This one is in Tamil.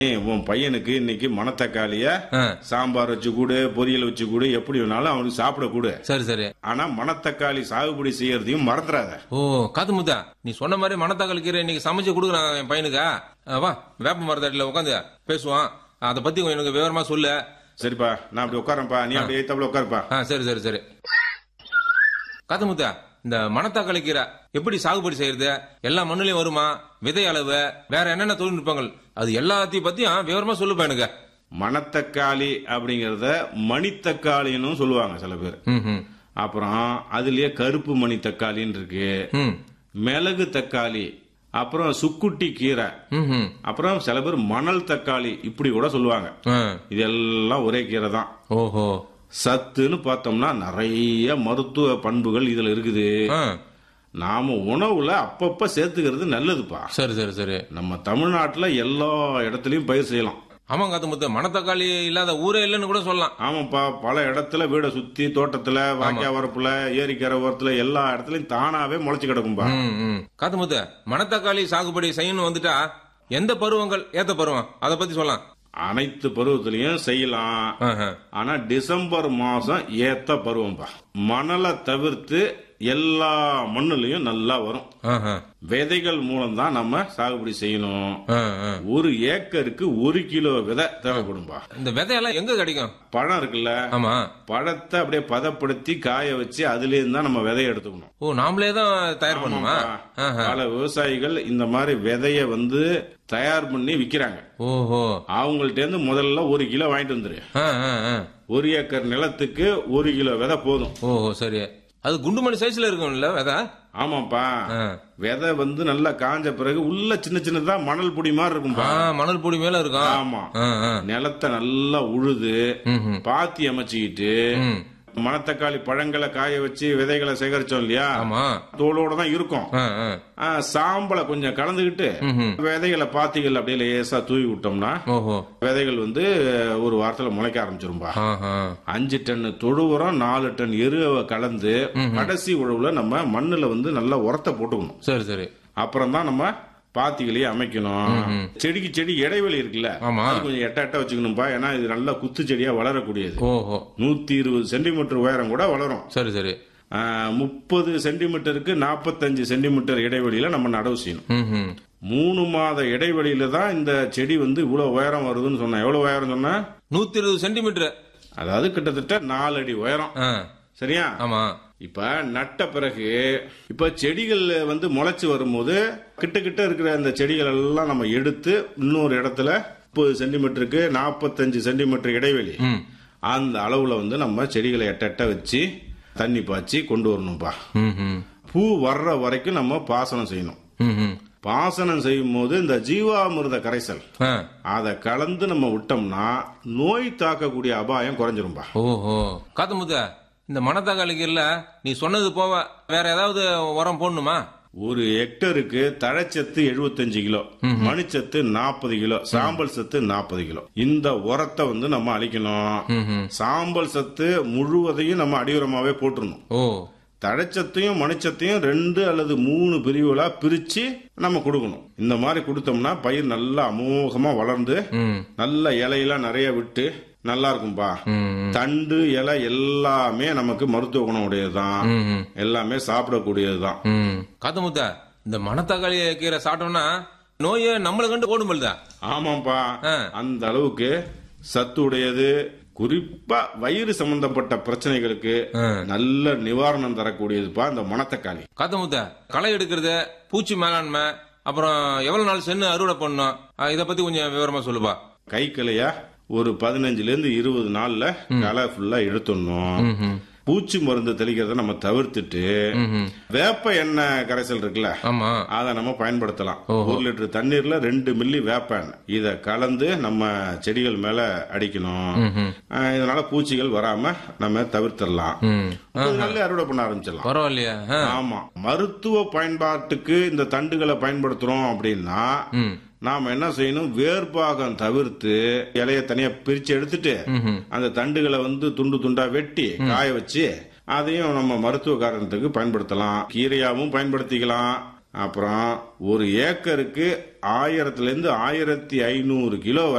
ஏய், உன் பையனுக்கு இன்னைக்கு மணத்தக்காளிய ஆ, சாம்பார் வச்சு கூடு பொரியல் வச்சு கூடு எப்படி வேணாலும் அவனுக்கு சாப்பிட கூடு சரி சரி ஆனா மணத்தக்காளி சாகுபடி செய்யறதையும் மறந்துடாத ஓ காத்து முத்தா நீ சொன்ன மாதிரி மணத்தக்காளி கீரை இன்னைக்கு சமைச்சு கொடுக்குறான் என் பையனுக்கு ஆ, வா வேப்ப மரத்தடியில் உட்காந்து பேசுவான் அதை பத்தி கொஞ்சம் எனக்கு விவரமா சொல்லு சரிப்பா நான் அப்படி உட்காரப்பா நீ அப்படியே தப்புல உட்காருப்பா ஆ சரி சரி சரி காத்து முத்தா இந்த மணத்தக்காளி கீரை எப்படி சாகுபடி செய்யறது எல்லா மண்ணுலயும் வருமா விதை அளவு வேற என்னென்ன தொழில்நுட்பங்கள் அது எல்லாத்தையும் பத்தியும் விவரமா சொல்லுப்பா எனக்கு மணத்தக்காளி அப்படிங்கறத மணித்தக்காளின்னு சொல்லுவாங்க சில பேர் ம் ம் அப்புறம் அதுலயே கருப்பு மணி தக்காளின்னு இருக்கு ம் மிளகு தக்காளி அப்புறம் சுக்குட்டி கீரை ம் ம் அப்புறம் சில பேர் மணல் தக்காளி இப்படி கூட சொல்லுவாங்க ஆ, இதெல்லாம் ஒரே கீரை தான் ஓஹோ சத்துன்னு பார்த்தோம்னா நிறைய மருத்துவ பண்புகள் இதுல இருக்குது ஆ, நாம உணவுல அப்பப்ப சேர்த்துக்கிறது நல்லதுப்பா சரி சரி சரி நம்ம தமிழ்நாட்டுல எல்லா இடத்துலயும் பயிர் செய்யலாம் ஆமா காத்து முத்தா மணத்தக்காளி இல்லாத ஊரே இல்லைன்னு கூட சொல்லலாம் ஆமாப்பா பல இடத்துல வீடை சுத்தி தோட்டத்துல வாக்கியா வரப்புல ஏரிக்கரை ஓரத்துல எல்லா இடத்துலயும் தானாவே முளைச்சு கிடக்கும்பா ம், ம். காத்து முத்த மணத்தக்காளி சாகுபடி செய்யணும் வந்துட்டா எந்த பருவங்கள் ஏத்த பருவம் அதை பத்தி சொல்லலாம் அனைத்து பருவத்திலையும் செய்யலாம் ஆஹா. ஆனா டிசம்பர் மாசம் ஏத்த பருவம்பா மணலை தவிர்த்து எல்லா மண்ணுலயும் நல்லா வரும் ஆஹா. விதைகள் மூலம் தான் நம்ம சாகுபடி செய்யணும் ஆ, ஆ. ஒரு ஏக்கருக்கு ஒரு கிலோ விதை தேவைப்படும்பா இந்த விதையெல்லாம் எங்க கிடைக்கும் பழம் இருக்குல்ல ஆமா பழத்தை அப்படியே பதப்படுத்தி காய வச்சு அதுல இருந்து தான் நம்ம விதைய எடுத்துக்கணும் ஓ நாமளே தான் தயார் பண்ணுமா ஆஹா. பல விவசாயிகள் இந்த மாதிரி விதைய வந்து தயார் பண்ணி விக்கிறாங்க ஓஹோ அவங்கள்ட்ட இருந்து முதல்ல ஒரு கிலோ வாங்கிட்டு வந்துரு ஆ, ஆ, ஆ. ஒரு ஏக்கர் நிலத்துக்கு ஒரு கிலோ விதை போதும் ஓஹோ சரி அது குண்டுமணி சைஸ்ல இருக்கும்ல விதை ஆமாப்பா ஆ. விதை வந்து நல்லா காஞ்ச பிறகு உள்ள சின்ன சின்னதா மணல் பொடி மாதிரி ஆ, இருக்கும்பா மணல் பொடி மேல இருக்கும் ஆமா ஆ, ஆ. நிலத்தை நல்லா உழுது ம், ம். பாத்தி அமைச்சுக்கிட்டு ம். மணத்தக்காளி பழங்களை காய வச்சு விதைகளை சேகரிச்சோம் இல்லையா ஆமா தோலோட தான் இருக்கும் ஆ, ஆ. ஆ, சாம்பலை கொஞ்சம் கலந்துக்கிட்டு ம், ம். விதைகளை பாத்திகள் அப்படியே லேசா தூவி விட்டோம்னா ஓஹோ விதைகள் வந்து ஒரு வாரத்துல முளைக்க ஆரம்பிச்சிரும்பா ஆஹா. அஞ்சு டன் தொழு உரம் நாலு டன் எருவை கலந்து கடைசி உழவுல நம்ம மண்ணுல வந்து நல்லா உரத்தை போட்டுக்கணும் சரி சரி அப்புறம் தான் நம்ம பாத்திகளையே அமைக்கணும் செடிக்கு செடி இடைவெளி இருக்குல்ல ஆமா. அது கொஞ்சம் எட்ட எட்ட வச்சுக்கணும்பா ஏன்னா இது நல்லா குத்து செடியா வளரக்கூடியது ஓஹோ நூத்தி இருபது சென்டிமீட்டர் உயரம் கூட வளரும் சரி சரி முப்பது சென்டிமீட்டருக்கு நாற்பத்தஞ்சு சென்டிமீட்டர் இடைவெளியில நம்ம நடவு செய்யணும் ம், ம். மூணு மாத இடைவெளியில தான் இந்த செடி வந்து இவ்வளவு உயரம் வருதுன்னு சொன்னேன் எவ்வளவு உயரம் சொன்ன நூத்தி இருபது சென்டிமீட்டர் அதாவது கிட்டத்தட்ட நாலு அடி உயரம் ஆ, சரியா ஆமா இப்ப நட்ட பிறகு இப்ப செடிகள் வந்து முளைச்சு வரும்போது கிட்ட கிட்ட இருக்கிற அந்த செடிகள் எல்லாம் நம்ம எடுத்து இன்னொரு இடத்துல முப்பது சென்டிமீட்டருக்கு நாற்பத்தஞ்சு சென்டிமீட்டர் இடைவெளி ம். அந்த அளவுல வந்து நம்ம செடிகளை எட்ட எட்ட வச்சு தண்ணி பாய்ச்சி கொண்டு வரணும்பா ம், ம். பூ வர்ற வரைக்கும் நம்ம பாசனம் செய்யணும் ம், ம். பாசனம் செய்யும் போது இந்த ஜீவாமிர்த கரைசல் ஆ. அதை கலந்து நம்ம விட்டோம்னா நோய் தாக்கக்கூடிய அபாயம் குறைஞ்சிரும்பா ஓஹோ காத்து முத்த இந்த மணத்தக்காளிக்கு நீ சொன்னது போவ வேற ஏதாவது உரம் போடணுமா ஒரு ஹெக்டருக்கு தழைச்சத்து 75 கிலோ மணிச்சத்து நாற்பது கிலோ சாம்பல் சத்து நாற்பது கிலோ இந்த உரத்தை வந்து நம்ம அழிக்கணும் ம், ம். சாம்பல் சத்து முழுவதையும் நம்ம அடியுரமாவே போட்டுறணும் ஓ தழைச்சத்தையும் மணிச்சத்தையும் ரெண்டு அல்லது மூணு பிரிவுகளா பிரிச்சு நம்ம கொடுக்கணும் இந்த மாதிரி கொடுத்தோம்னா பயிர் நல்லா அமோகமா வளர்ந்து ம் நல்ல இலையெல்லாம் நிறைய விட்டு நல்லா இருக்கும்பா ம் தண்டு இலை எல்லாமே நமக்கு மருத்துவ குணம் உடையதுதான் ம், ம் எல்லாமே சாப்பிடக்கூடியதுதான் ம் காத்து முத்த இந்த மணத்தக்காளி கீரை சாப்பிட்டோம்னா நோயை நம்மளை கண்டு ஓடும்பல்தா ஆமாப்பா ஆ. அந்த அளவுக்கு சத்து உடையது குறிப்பா வயிறு சம்பந்தப்பட்ட பிரச்சனைகளுக்கு ஆ. நல்ல நிவாரணம் தரக்கூடியதுப்பா இந்த மணத்தக்காளி காத்து முத்த களை எடுக்கிறது பூச்சி மேலாண்மை அப்புறம் எவ்வளவு நாள் சென்னு அறுவடை பண்ணணும் ஆ, இத பத்தி கொஞ்சம் விவரமா சொல்லுப்பா கை கலையா ஒரு பதினஞ்சுல இருந்து இருபது நாள்ல களை ஃபுல்லா எடுத்துடணும் ம், ம். பூச்சி மருந்து தெளிக்கிறத நம்ம தவிர்த்துட்டு ம், ம். வேப்ப எண்ணெய் கரைசல் இருக்குல்ல ஆமா அதை நம்ம பயன்படுத்தலாம் ஒரு லிட்டர் தண்ணீர்ல ரெண்டு மில்லி வேப்ப எண்ணெய் இத கலந்து நம்ம செடிகள் மேல அடிக்கணும் ம், ம். ஆஹ் இதனால பூச்சிகள் வராம நம்ம தவிர்த்திடலாம் ம் முப்பது நாள்ல அறுவடை பண்ண ஆரம்பிச்சிடலாம் பரவாயில்லையா ஆ. ஆமா மருத்துவ பயன்பாட்டுக்கு இந்த தண்டுகளை பயன்படுத்துறோம் அப்படின்னா ம் நாம என்ன செய்யணும் வேர்பாகம் தவிர்த்து இலைய தனியா பிரிச்சு எடுத்துட்டு ம்ஹும். அந்த தண்டுகளை வந்து துண்டு துண்டா வெட்டி காய வச்சு அதையும் நம்ம மருத்துவ காரணத்துக்கு பயன்படுத்தலாம் கீரையாவும் பயன்படுத்திக்கலாம் அப்புறம் ஒரு ஏக்கருக்கு ஆயிரத்துல இருந்து ஆயிரத்தி ஐநூறு கிலோ